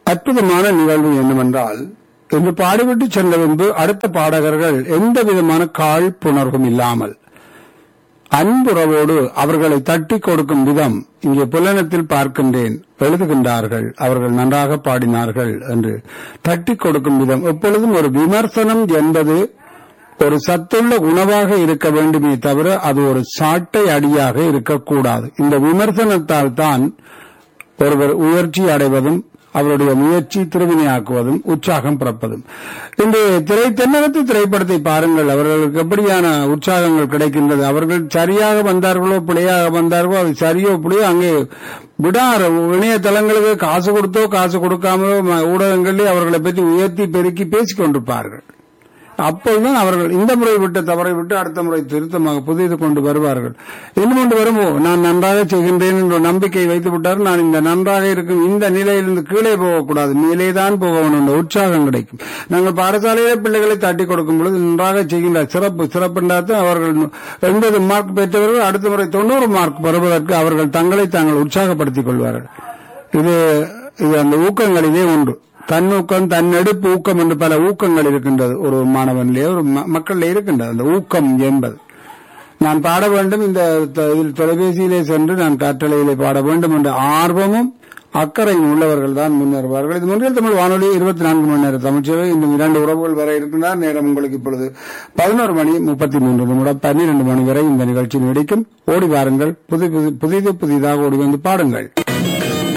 அற்புதமான நிகழ்வு என்னவென்றால் இன்று பாடிவிட்டு சென்ற பின்பு அடுத்த பாடகர்கள் எந்த விதமான காழ்ப்புணர்வும் இல்லாமல் அன்புறவோடு அவர்களை தட்டி கொடுக்கும் விதம் இங்கே புலனத்தில் பார்க்கின்றேன் எழுதுகின்றார்கள் அவர்கள் நன்றாக பாடினார்கள் என்று தட்டி கொடுக்கும் விதம் எப்பொழுதும் ஒரு விமர்சனம் என்பது ஒரு சத்துள்ள உணவாக இருக்க வேண்டுமே தவிர அது ஒரு சாட்டை அடியாக இருக்கக்கூடாது இந்த விமர்சனத்தால் தான் ஒருவர் உயர்ச்சி அடைவதும் அவருடைய முயற்சி திருவினையாக்குவதும் உற்சாகம் பிறப்பதும் இன்று திரை தென்னகத்து திரைப்படத்தை பாருங்கள் அவர்களுக்கு எப்படியான உற்சாகங்கள் கிடைக்கின்றது அவர்கள் சரியாக வந்தார்களோ பிழையாக வந்தார்களோ அது சரியோ பிழையோ அங்கே விடார இணையதளங்களுக்கு காசு கொடுத்தோ காசு கொடுக்காமலோ ம- ஊடகங்களில் அவர்களை பற்றி உயர்த்தி பெருக்கி பேசிக் கொண்டிருப்பார்கள் அப்பொழுதுதான் அவர்கள் இந்த முறை விட்ட தவறை விட்டு அடுத்த முறை திருத்தமாக புதிது கொண்டு வருவார்கள் இன்னும் கொண்டு வரும்போ நான் நன்றாக செய்கின்றேன் என்ற நம்பிக்கை வைத்து விட்டார் நான் இந்த நன்றாக இருக்கும் இந்த நிலையிலிருந்து கீழே போகக்கூடாது மேலே தான் போக வேண்டும் என்ற உற்சாகம் கிடைக்கும் நாங்கள் பாடசாலையில பிள்ளைகளை தட்டி கொடுக்கும் பொழுது நன்றாக செய்கின்ற சிறப்பு சிறப்புண்டாத்து அவர்கள் எண்பது மார்க் பெற்றவர்கள் அடுத்த முறை தொண்ணூறு மார்க் பெறுவதற்கு அவர்கள் தங்களை தாங்கள் உற்சாகப்படுத்திக் கொள்வார்கள் இது இது அந்த ஊக்கங்களிலே உண்டு தன்னூக்கம் தன்னெடுப்பு ஊக்கம் என்று பல ஊக்கங்கள் இருக்கின்றது ஒரு மாணவனிலே ஒரு ம- மக்களிலே இருக்கின்றது அந்த ஊக்கம் என்பது நான் பாட வேண்டும் இந்த த- இதில் தொலைபேசியிலே சென்று நான் கட்டளையிலே பாட வேண்டும் என்ற ஆர்வமும் அக்கறையும் உள்ளவர்கள் தான் முன்னேறுவார்கள் இது முன்னில் தமிழ் வானொலி இருபத்தி நான்கு மணி நேர தமிழ்ச்சேவை இன்னும் இரண்டு உறவுகள் வரை இருக்கின்றார் நேரம் உங்களுக்கு இப்பொழுது பதினோரு மணி முப்பத்தி மூன்று நிமிடம் பன்னிரண்டு மணி வரை இந்த நிகழ்ச்சி நீடிக்கும் ஓடி வாருங்கள் புது புது- புதிது புதிதாக ஓடி வந்து பாடுங்கள்